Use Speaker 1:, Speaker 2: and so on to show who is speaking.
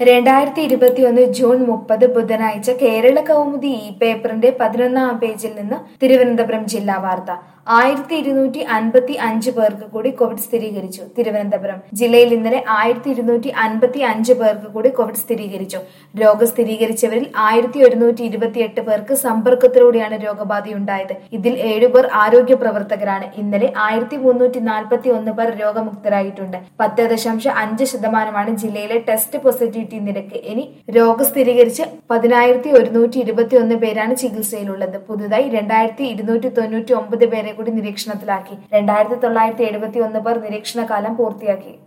Speaker 1: രണ്ടായിരത്തി ഇരുപത്തിയൊന്ന് ജൂൺ മുപ്പത് ബുധനാഴ്ച കേരള കൗമുദി ഈ പേപ്പറിന്റെ പതിനൊന്നാം പേജിൽ നിന്ന് തിരുവനന്തപുരം ജില്ലാ വാർത്ത ആയിരത്തി ഇരുന്നൂറ്റി അൻപത്തി അഞ്ച് പേർക്ക് കൂടി കോവിഡ് സ്ഥിരീകരിച്ചു തിരുവനന്തപുരം ജില്ലയിൽ ഇന്നലെ ആയിരത്തി ഇരുന്നൂറ്റി അൻപത്തി അഞ്ച് പേർക്ക് കൂടി കോവിഡ് സ്ഥിരീകരിച്ചു രോഗം സ്ഥിരീകരിച്ചവരിൽ ആയിരത്തി ഒരുന്നൂറ്റി ഇരുപത്തിയെട്ട് പേർക്ക് സമ്പർക്കത്തിലൂടെയാണ് രോഗബാധയുണ്ടായത് ഇതിൽ ഏഴുപേർ ആരോഗ്യ പ്രവർത്തകരാണ് ഇന്നലെ ആയിരത്തി മുന്നൂറ്റി നാൽപ്പത്തി ഒന്ന് പേർ രോഗമുക്തരായിട്ടുണ്ട് പത്ത് ദശാംശം അഞ്ച് ശതമാനമാണ് ജില്ലയിലെ ടെസ്റ്റ് പോസിറ്റിവിറ്റി നിരക്ക് ഇനി രോഗം സ്ഥിരീകരിച്ച് പതിനായിരത്തി ഒരുന്നൂറ്റി ഇരുപത്തി ഒന്ന് പേരാണ് ചികിത്സയിലുള്ളത് പുതുതായി രണ്ടായിരത്തി ഇരുന്നൂറ്റി തൊണ്ണൂറ്റി ഒമ്പത് പേരെ കൂടി നിരീക്ഷണത്തിലാക്കി രണ്ടായിരത്തി തൊള്ളായിരത്തി എഴുപത്തി ഒന്ന് പേർ നിരീക്ഷണ കാലം പൂർത്തിയാക്കി